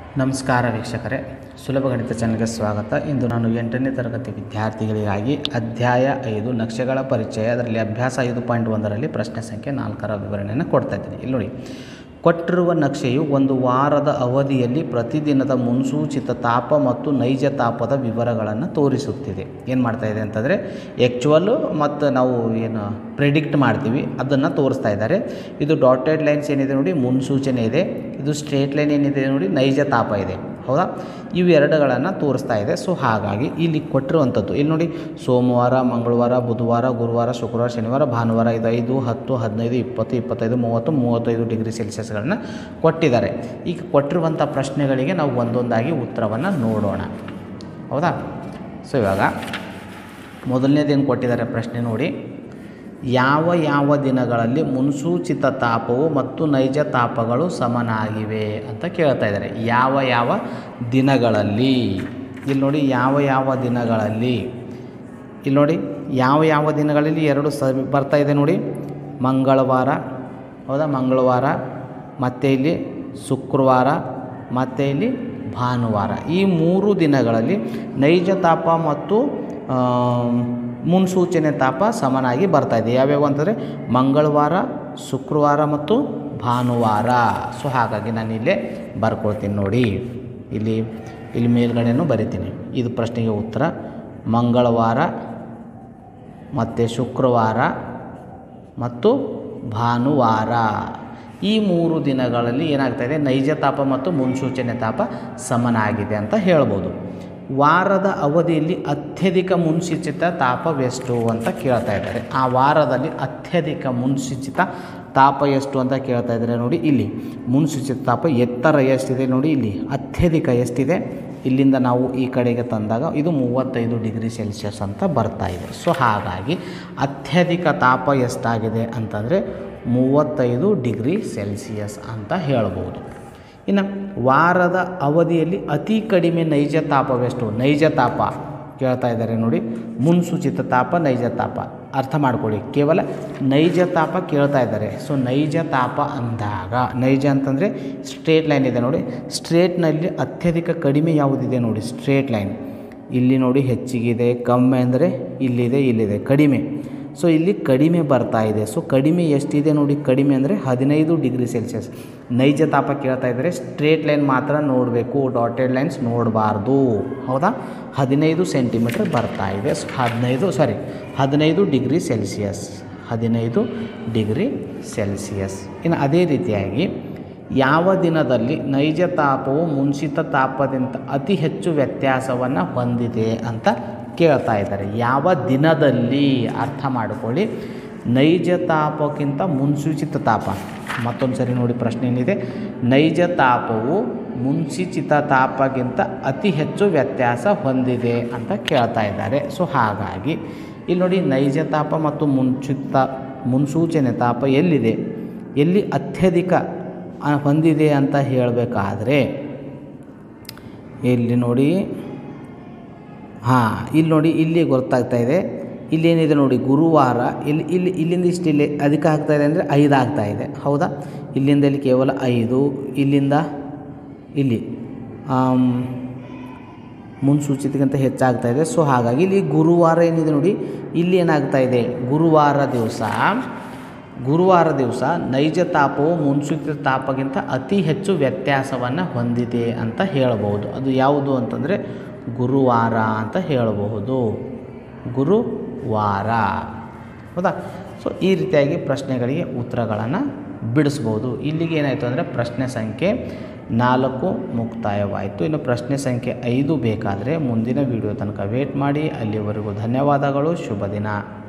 ನಮಸ್ಕಾರ ವೀಕ್ಷಕರೇ ಸುಲಭ ಗಣಿತ ಚಾನಲ್ಗೆ ಸ್ವಾಗತ ಇಂದು ನಾನು ಎಂಟನೇ ತರಗತಿ ವಿದ್ಯಾರ್ಥಿಗಳಿಗಾಗಿ ಅಧ್ಯಾಯ ಐದು ನಕ್ಷೆಗಳ ಪರಿಚಯ ಅದರಲ್ಲಿ ಅಭ್ಯಾಸ ಐದು ಪಾಯಿಂಟ್ ಒಂದರಲ್ಲಿ ಪ್ರಶ್ನೆ ಸಂಖ್ಯೆ ನಾಲ್ಕರ ವಿವರಣೆಯನ್ನು ಕೊಡ್ತಾ ಇದ್ದೀನಿ ಇಲ್ಲಿ ನೋಡಿ ಕೊಟ್ಟಿರುವ ನಕ್ಷೆಯು ಒಂದು ವಾರದ ಅವಧಿಯಲ್ಲಿ ಪ್ರತಿದಿನದ ಮುನ್ಸೂಚಿತ ತಾಪ ಮತ್ತು ನೈಜ ತಾಪದ ವಿವರಗಳನ್ನು ತೋರಿಸುತ್ತಿದೆ ಏನು ಮಾಡ್ತಾ ಇದೆ ಅಂತಂದರೆ ಆ್ಯಕ್ಚುವಲ್ಲು ಮತ್ತು ನಾವು ಏನು ಪ್ರಿಡಿಕ್ಟ್ ಮಾಡ್ತೀವಿ ಅದನ್ನು ತೋರಿಸ್ತಾ ಇದ್ದಾರೆ ಇದು ಡಾಟೆಡ್ ಲೈನ್ಸ್ ಏನಿದೆ ನೋಡಿ ಮುನ್ಸೂಚನೆ ಇದೆ ಇದು ಸ್ಟ್ರೇಟ್ ಲೈನ್ ಏನಿದೆ ನೋಡಿ ನೈಜ ತಾಪ ಇದೆ ಹೌದಾ ಇವೆರಡುಗಳನ್ನು ತೋರಿಸ್ತಾ ಇದೆ ಸೊ ಹಾಗಾಗಿ ಇಲ್ಲಿ ಕೊಟ್ಟಿರುವಂಥದ್ದು ಇಲ್ಲಿ ನೋಡಿ ಸೋಮವಾರ ಮಂಗಳವಾರ ಬುಧವಾರ ಗುರುವಾರ ಶುಕ್ರವಾರ ಶನಿವಾರ ಭಾನುವಾರ ಇದು ಐದು ಹತ್ತು ಹದಿನೈದು ಇಪ್ಪತ್ತು ಇಪ್ಪತ್ತೈದು ಮೂವತ್ತು ಮೂವತ್ತೈದು ಡಿಗ್ರಿ ಸೆಲ್ಸಿಯಸ್ಗಳನ್ನ ಕೊಟ್ಟಿದ್ದಾರೆ ಈಗ ಕೊಟ್ಟಿರುವಂಥ ಪ್ರಶ್ನೆಗಳಿಗೆ ನಾವು ಒಂದೊಂದಾಗಿ ಉತ್ತರವನ್ನು ನೋಡೋಣ ಹೌದಾ ಸೊ ಇವಾಗ ಮೊದಲನೇದೇನು ಕೊಟ್ಟಿದ್ದಾರೆ ಪ್ರಶ್ನೆ ನೋಡಿ ಯಾವ ಯಾವ ದಿನಗಳಲ್ಲಿ ಮುನ್ಸೂಚಿತ ತಾಪವು ಮತ್ತು ನೈಜ ತಾಪಗಳು ಸಮನಾಗಿವೆ ಅಂತ ಕೇಳ್ತಾ ಇದ್ದಾರೆ ಯಾವ ಯಾವ ದಿನಗಳಲ್ಲಿ ಇಲ್ಲಿ ನೋಡಿ ಯಾವ ಯಾವ ದಿನಗಳಲ್ಲಿ ಇಲ್ಲಿ ನೋಡಿ ಯಾವ ಯಾವ ದಿನಗಳಲ್ಲಿ ಎರಡು ಸ ಬರ್ತಾ ಇದೆ ನೋಡಿ ಮಂಗಳವಾರ ಹೌದಾ ಮಂಗಳವಾರ ಮತ್ತು ಇಲ್ಲಿ ಶುಕ್ರವಾರ ಮತ್ತು ಇಲ್ಲಿ ಭಾನುವಾರ ಈ ಮೂರು ದಿನಗಳಲ್ಲಿ ನೈಜ ತಾಪ ಮತ್ತು ಮುನ್ಸೂಚನೆ ತಾಪ ಸಮನಾಗಿ ಬರ್ತಾ ಇದೆ ಯಾವ್ಯಾವ ಅಂತಂದರೆ ಮಂಗಳವಾರ ಶುಕ್ರವಾರ ಮತ್ತು ಭಾನುವಾರ ಸೊ ಹಾಗಾಗಿ ನಾನು ಇಲ್ಲೇ ಬರ್ಕೊಳ್ತೀನಿ ನೋಡಿ ಇಲ್ಲಿ ಇಲ್ಲಿ ಮೇಲ್ಗಡೆನೂ ಬರಿತೀನಿ ಇದು ಪ್ರಶ್ನೆಗೆ ಉತ್ತರ ಮಂಗಳವಾರ ಮತ್ತು ಶುಕ್ರವಾರ ಮತ್ತು ಭಾನುವಾರ ಈ ಮೂರು ದಿನಗಳಲ್ಲಿ ಏನಾಗ್ತಾಯಿದೆ ನೈಜ ತಾಪ ಮತ್ತು ಮುನ್ಸೂಚನೆ ತಾಪ ಸಮನಾಗಿದೆ ಅಂತ ಹೇಳ್ಬೋದು ವಾರದ ಅವಧಿಯಲ್ಲಿ ಅತ್ಯಧಿಕ ಮುನ್ಸೂಚಿತ ತಾಪವೆಷ್ಟು ಅಂತ ಕೇಳ್ತಾ ಇದ್ದಾರೆ ಆ ವಾರದಲ್ಲಿ ಅತ್ಯಧಿಕ ಮುನ್ಸೂಚಿತ ತಾಪ ಎಷ್ಟು ಅಂತ ಕೇಳ್ತಾ ಇದ್ದಾರೆ ನೋಡಿ ಇಲ್ಲಿ ಮುನ್ಸೂಚಿತ ತಾಪ ಎತ್ತರ ಎಷ್ಟಿದೆ ನೋಡಿ ಇಲ್ಲಿ ಅತ್ಯಧಿಕ ಎಷ್ಟಿದೆ ಇಲ್ಲಿಂದ ನಾವು ಈ ಕಡೆಗೆ ತಂದಾಗ ಇದು ಮೂವತ್ತೈದು ಡಿಗ್ರಿ ಸೆಲ್ಸಿಯಸ್ ಅಂತ ಬರ್ತಾ ಇದೆ ಸೊ ಹಾಗಾಗಿ ಅತ್ಯಧಿಕ ತಾಪ ಎಷ್ಟಾಗಿದೆ ಅಂತಂದರೆ ಮೂವತ್ತೈದು ಡಿಗ್ರಿ ಸೆಲ್ಸಿಯಸ್ ಅಂತ ಹೇಳ್ಬೋದು ಇನ್ನು ವಾರದ ಅವಧಿಯಲ್ಲಿ ಅತಿ ಕಡಿಮೆ ನೈಜ ತಾಪವೆಷ್ಟು ನೈಜ ತಾಪ ಕೇಳ್ತಾ ಇದ್ದಾರೆ ನೋಡಿ ಮುನ್ಸೂಚಿತ ತಾಪ ನೈಜ ತಾಪ ಅರ್ಥ ಮಾಡ್ಕೊಳ್ಳಿ ಕೇವಲ ನೈಜ ತಾಪ ಕೇಳ್ತಾ ಇದ್ದಾರೆ ಸೊ ನೈಜ ತಾಪ ಅಂದಾಗ ನೈಜ ಅಂತಂದರೆ ಸ್ಟ್ರೇಟ್ ಲೈನ್ ಇದೆ ನೋಡಿ ಸ್ಟ್ರೇಟ್ನಲ್ಲಿ ಅತ್ಯಧಿಕ ಕಡಿಮೆ ಯಾವುದಿದೆ ನೋಡಿ ಸ್ಟ್ರೇಟ್ ಲೈನ್ ಇಲ್ಲಿ ನೋಡಿ ಹೆಚ್ಚಿಗಿದೆ ಕಮ್ಮಿ ಅಂದರೆ ಇಲ್ಲಿದೆ ಇಲ್ಲಿದೆ ಕಡಿಮೆ ಸೊ ಇಲ್ಲಿ ಕಡಿಮೆ ಬರ್ತಾ ಇದೆ ಸೊ ಕಡಿಮೆ ಎಷ್ಟಿದೆ ನೋಡಿ ಕಡಿಮೆ ಅಂದರೆ ಹದಿನೈದು ಡಿಗ್ರಿ ಸೆಲ್ಸಿಯಸ್ ನೈಜ ತಾಪ ಕೇಳ್ತಾ ಇದ್ದರೆ ಸ್ಟ್ರೇಟ್ ಲೈನ್ ಮಾತ್ರ ನೋಡಬೇಕು ಡಾಟೆಡ್ ಲೈನ್ಸ್ ನೋಡಬಾರ್ದು ಹೌದಾ ಹದಿನೈದು ಸೆಂಟಿಮೀಟ್ರ್ ಬರ್ತಾ ಇದೆ ಸೊ ಹದಿನೈದು ಸಾರಿ ಹದಿನೈದು ಡಿಗ್ರಿ ಸೆಲ್ಸಿಯಸ್ ಹದಿನೈದು ಡಿಗ್ರಿ ಸೆಲ್ಸಿಯಸ್ ಇನ್ನು ಅದೇ ರೀತಿಯಾಗಿ ಯಾವ ದಿನದಲ್ಲಿ ನೈಜ ತಾಪವು ಮುನ್ಸಿತ ತಾಪದಿಂದ ಅತಿ ಹೆಚ್ಚು ವ್ಯತ್ಯಾಸವನ್ನು ಹೊಂದಿದೆ ಅಂತ ಕೇಳ್ತಾ ಇದ್ದಾರೆ ಯಾವ ದಿನದಲ್ಲಿ ಅರ್ಥ ಮಾಡಿಕೊಳ್ಳಿ ನೈಜ ತಾಪಕ್ಕಿಂತ ಮುನ್ಸೂಚಿತ ತಾಪ ಮತ್ತೊಂದು ಸರಿ ನೋಡಿ ಪ್ರಶ್ನೆ ಏನಿದೆ ನೈಜ ತಾಪವು ಮುನ್ಸೂಚಿತ ತಾಪಕ್ಕಿಂತ ಅತಿ ಹೆಚ್ಚು ವ್ಯತ್ಯಾಸ ಹೊಂದಿದೆ ಅಂತ ಕೇಳ್ತಾ ಇದ್ದಾರೆ ಸೊ ಹಾಗಾಗಿ ಇಲ್ಲಿ ನೋಡಿ ನೈಜ ತಾಪ ಮತ್ತು ಮುನ್ಸೂಚಿತ ಮುನ್ಸೂಚನೆ ತಾಪ ಎಲ್ಲಿದೆ ಎಲ್ಲಿ ಅತ್ಯಧಿಕ ಹೊಂದಿದೆ ಅಂತ ಹೇಳಬೇಕಾದ್ರೆ ಇಲ್ಲಿ ನೋಡಿ ಹಾಂ ಇಲ್ಲಿ ನೋಡಿ ಇಲ್ಲಿ ಗೊತ್ತಾಗ್ತಾ ಇದೆ ಇಲ್ಲೇನಿದೆ ನೋಡಿ ಗುರುವಾರ ಇಲ್ಲಿ ಇಲ್ಲಿ ಇಲ್ಲಿಂದ ಇಷ್ಟು ಇಲ್ಲಿ ಅಧಿಕ ಆಗ್ತಾ ಇದೆ ಅಂದರೆ ಐದು ಆಗ್ತಾ ಇದೆ ಹೌದಾ ಇಲ್ಲಿಂದ ಇಲ್ಲಿ ಕೇವಲ ಐದು ಇಲ್ಲಿಂದ ಇಲ್ಲಿ ಮುನ್ಸೂಚಿತಕ್ಕಿಂತ ಹೆಚ್ಚಾಗ್ತಾ ಇದೆ ಸೊ ಹಾಗಾಗಿ ಇಲ್ಲಿ ಗುರುವಾರ ಏನಿದೆ ನೋಡಿ ಇಲ್ಲಿ ಏನಾಗ್ತಾ ಇದೆ ಗುರುವಾರ ದಿವಸ ಗುರುವಾರ ದಿವಸ ನೈಜ ತಾಪವು ಮುನ್ಸೂಚಿತ ತಾಪಕ್ಕಿಂತ ಅತಿ ಹೆಚ್ಚು ವ್ಯತ್ಯಾಸವನ್ನು ಹೊಂದಿದೆ ಅಂತ ಹೇಳಬಹುದು ಅದು ಯಾವುದು ಅಂತಂದರೆ ಗುರುವಾರ ಅಂತ ಹೇಳಬಹುದು ಗುರುವಾರ ಹೌದಾ ಸೊ ಈ ರೀತಿಯಾಗಿ ಪ್ರಶ್ನೆಗಳಿಗೆ ಉತ್ತರಗಳನ್ನು ಬಿಡಿಸ್ಬೋದು ಇಲ್ಲಿಗೆ ಏನಾಯಿತು ಅಂದರೆ ಪ್ರಶ್ನೆ ಸಂಖ್ಯೆ ನಾಲ್ಕು ಮುಕ್ತಾಯವಾಯಿತು ಇನ್ನು ಪ್ರಶ್ನೆ ಸಂಖ್ಯೆ ಐದು ಬೇಕಾದರೆ ಮುಂದಿನ ವಿಡಿಯೋ ತನಕ ವೇಟ್ ಮಾಡಿ ಅಲ್ಲಿವರೆಗೂ ಧನ್ಯವಾದಗಳು ಶುಭ ದಿನ